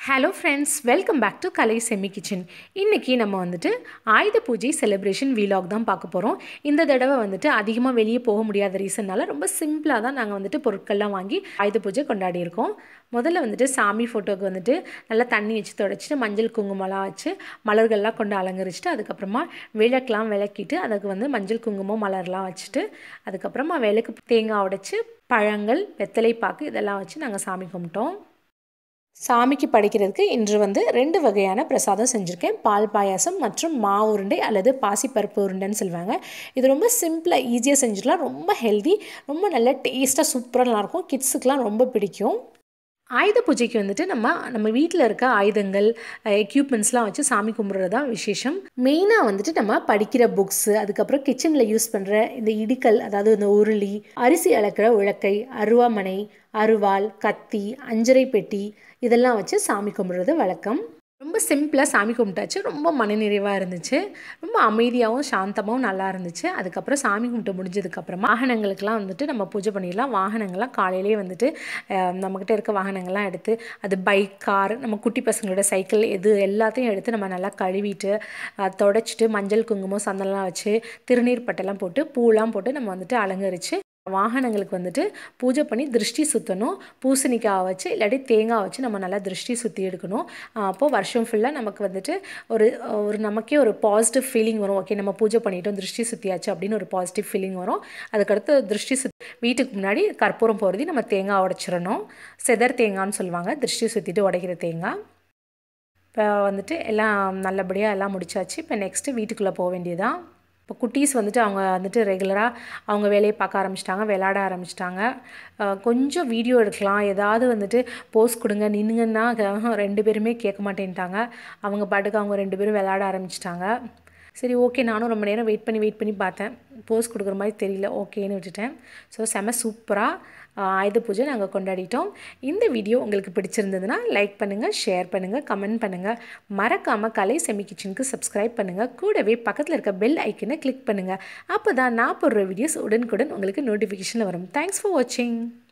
hello friends welcome back to Kalai semi kitchen இன்றைக்கி நம்ம வந்துட்டு ஆயுத பூஜை செலிப்ரேஷன் வீலாக் தான் பார்க்க போகிறோம் இந்த தடவை வந்துட்டு அதிகமாக வெளியே போக முடியாத ரீசன்னால ரொம்ப சிம்பிளாக தான் நாங்கள் வந்துட்டு பொருட்கள்லாம் வாங்கி ஆயுத பூஜை கொண்டாடி இருக்கோம் முதல்ல வந்துட்டு சாமி ஃபோட்டோவுக்கு வந்துட்டு நல்லா தண்ணி வச்சு தொடச்சிட்டு மஞ்சள் குங்குமம்லாம் வச்சு மலர்கள்லாம் கொண்டு அலங்கரிச்சிட்டு அதுக்கப்புறமா விளக்கெலாம் விளக்கிட்டு அதுக்கு வந்து மஞ்சள் குங்குமம் மலர்லாம் வச்சுட்டு அதுக்கப்புறமா விளக்கு தேங்காய் உடைச்சி பழங்கள் வெத்தலை பாக்கு இதெல்லாம் வச்சு நாங்கள் சாமி கும்பிட்டோம் சாமிக்கு படைக்கிறதுக்கு இன்று வந்து ரெண்டு வகையான பிரசாதம் செஞ்சுருக்கேன் பால் பாயாசம் மற்றும் மா உருண்டை அல்லது பாசிப்பருப்பு உருண்டைன்னு சொல்லுவாங்க இது ரொம்ப சிம்பிளாக ஈஸியாக செஞ்சுக்கலாம் ரொம்ப ஹெல்தி ரொம்ப நல்ல டேஸ்ட்டாக சூப்பராக நல்லாயிருக்கும் கிட்ஸுக்கெலாம் ரொம்ப பிடிக்கும் ஆயுத பூஜைக்கு வந்துட்டு நம்ம நம்ம வீட்டில் இருக்க ஆயுதங்கள் எக்யூப்மெண்ட்ஸ்லாம் வச்சு சாமி கும்பிட்றது தான் விசேஷம் மெயினாக வந்துட்டு நம்ம படிக்கிற புக்ஸு அதுக்கப்புறம் கிச்சனில் யூஸ் பண்ணுற இந்த இடிக்கல் அதாவது இந்த உருளி அரிசி அளக்கிற உலக்கை அருவாமனை அருவாள் கத்தி அஞ்சரை பெட்டி இதெல்லாம் வச்சு சாமி கும்பிட்றது வழக்கம் ரொம்ப சிம்பிளாக சாமி கும்பிட்டாச்சு ரொம்ப மனநிறைவாக இருந்துச்சு ரொம்ப அமைதியாகவும் சாந்தமாகவும் நல்லா இருந்துச்சு அதுக்கப்புறம் சாமி கும்பிட்டு முடிஞ்சதுக்கப்புறமா வாகனங்களுக்கெல்லாம் வந்துட்டு நம்ம பூஜை பண்ணிடலாம் வாகனங்கள்லாம் காலையிலேயே வந்துட்டு நம்மக்கிட்ட இருக்க வாகனங்கள்லாம் எடுத்து அது பைக் கார் நம்ம குட்டி பசங்களோட சைக்கிள் எது எல்லாத்தையும் எடுத்து நம்ம நல்லா கழுவிட்டு தொடச்சிட்டு மஞ்சள் குங்குமம் சந்தனம்லாம் வச்சு திருநீர் பட்டெல்லாம் போட்டு பூலாம் போட்டு நம்ம வந்துட்டு அலங்கரித்து வாகனங்களுக்கு வந்துட்டு பூஜை பண்ணி திருஷ்டி சுற்றணும் பூசணிக்காய் வச்சு இல்லாட்டி தேங்காய் வச்சு நம்ம நல்லா திருஷ்டி சுற்றி எடுக்கணும் அப்போது வருஷம் ஃபுல்லாக நமக்கு வந்துட்டு ஒரு ஒரு நமக்கே ஒரு பாசிட்டிவ் ஃபீலிங் வரும் ஓகே நம்ம பூஜை பண்ணிட்டோம் திருஷ்டி சுற்றியாச்சு அப்படின்னு ஒரு பாசிட்டிவ் ஃபீலிங் வரும் அதுக்கடுத்து திருஷ்டி சுத் வீட்டுக்கு முன்னாடி கற்பூரம் போகிறதி நம்ம தேங்காய் உடைச்சிடணும் செதர் தேங்காய்னு சொல்லுவாங்க திருஷ்டி சுற்றிட்டு உடைக்கிற தேங்காய் இப்போ வந்துட்டு எல்லாம் நல்லபடியாக எல்லாம் முடிச்சாச்சு இப்போ நெக்ஸ்ட்டு வீட்டுக்குள்ளே போக வேண்டியதான் இப்போ குட்டீஸ் வந்துட்டு அவங்க வந்துட்டு ரெகுலராக அவங்க வேலையை பார்க்க ஆரம்பிச்சிட்டாங்க விளாட ஆரம்பிச்சிட்டாங்க கொஞ்சம் வீடியோ எடுக்கலாம் ஏதாவது வந்துட்டு போஸ் கொடுங்க நின்னுங்கன்னா ரெண்டு பேருமே கேட்க மாட்டேன்ட்டாங்க அவங்க பாட்டுக்கு அவங்க ரெண்டு பேரும் விளாட ஆரம்பிச்சிட்டாங்க சரி ஓகே நானும் ரொம்ப நேரம் வெயிட் பண்ணி வெயிட் பண்ணி பார்த்தேன் போஸ் கொடுக்குற மாதிரி தெரியல ஓகேன்னு விட்டுட்டேன் ஸோ செம சூப்பராக ஆயுத பூஜை நாங்கள் கொண்டாடிட்டோம் இந்த வீடியோ உங்களுக்கு பிடிச்சிருந்ததுன்னா லைக் பண்ணுங்கள் ஷேர் பண்ணுங்கள் கமெண்ட் பண்ணுங்கள் மறக்காமல் கலை செமி கிச்சனுக்கு சப்ஸ்கிரைப் பண்ணுங்கள் கூடவே பக்கத்தில் இருக்க பெல் ஐக்கனை கிளிக் பண்ணுங்கள் அப்போ தான் நான் போடுற வீடியோஸ் உடனுக்குடன் உங்களுக்கு நோட்டிஃபிகேஷன் வரும் தேங்க்ஸ் ஃபார் வாட்சிங்